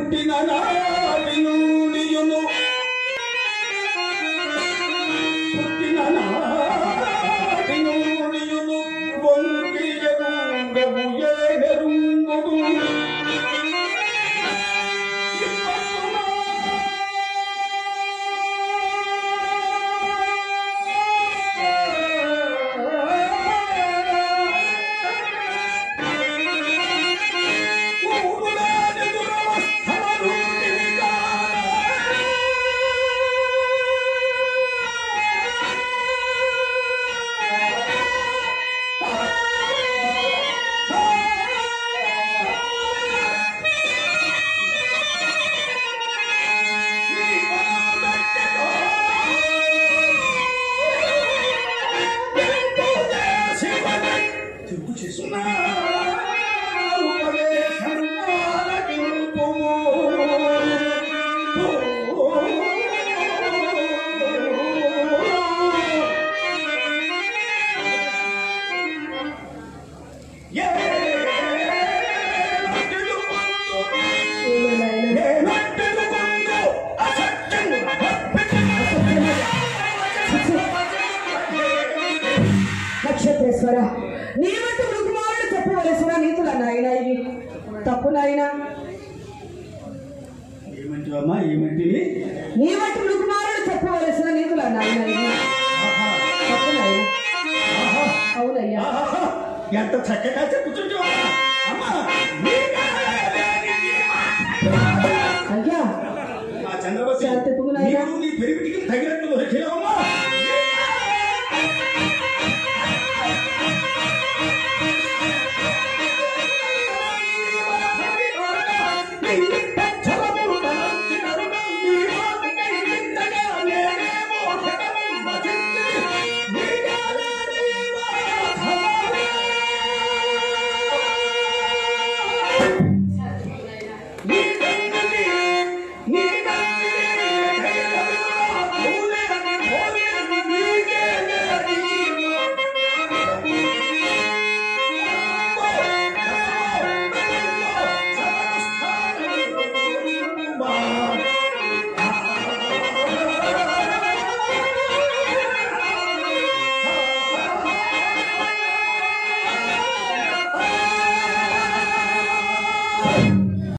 పుట్టిన నాటి నుండియును పుట్టిన నాటి నుండియును వంగి ఎరుంగవు ఏనెరుంగుడు తిరుగు చేసుకున్నా నక్షత్రేశ్వర నీ వంటి మృగమారుడు చెప్పవలసిన నీతుల నాయన ఇవి తప్పు నాయన ఏమంటివమ్మా ఏమంటివి నీ వంటి మృగమారుడు చెప్పవలసిన నీతుల నాయన ఇవి తప్పు నాయన ఆహా అవునయ్యా ఆహా, ఎంత చక్కగా చెప్పుతుంటావా అమ్మా అయ్యా ఆ చంద్రవతి శాంతి పువ్వులారా. నీవు నీ పెరిమిటికి తగినట్టు దొరికినావమ్మా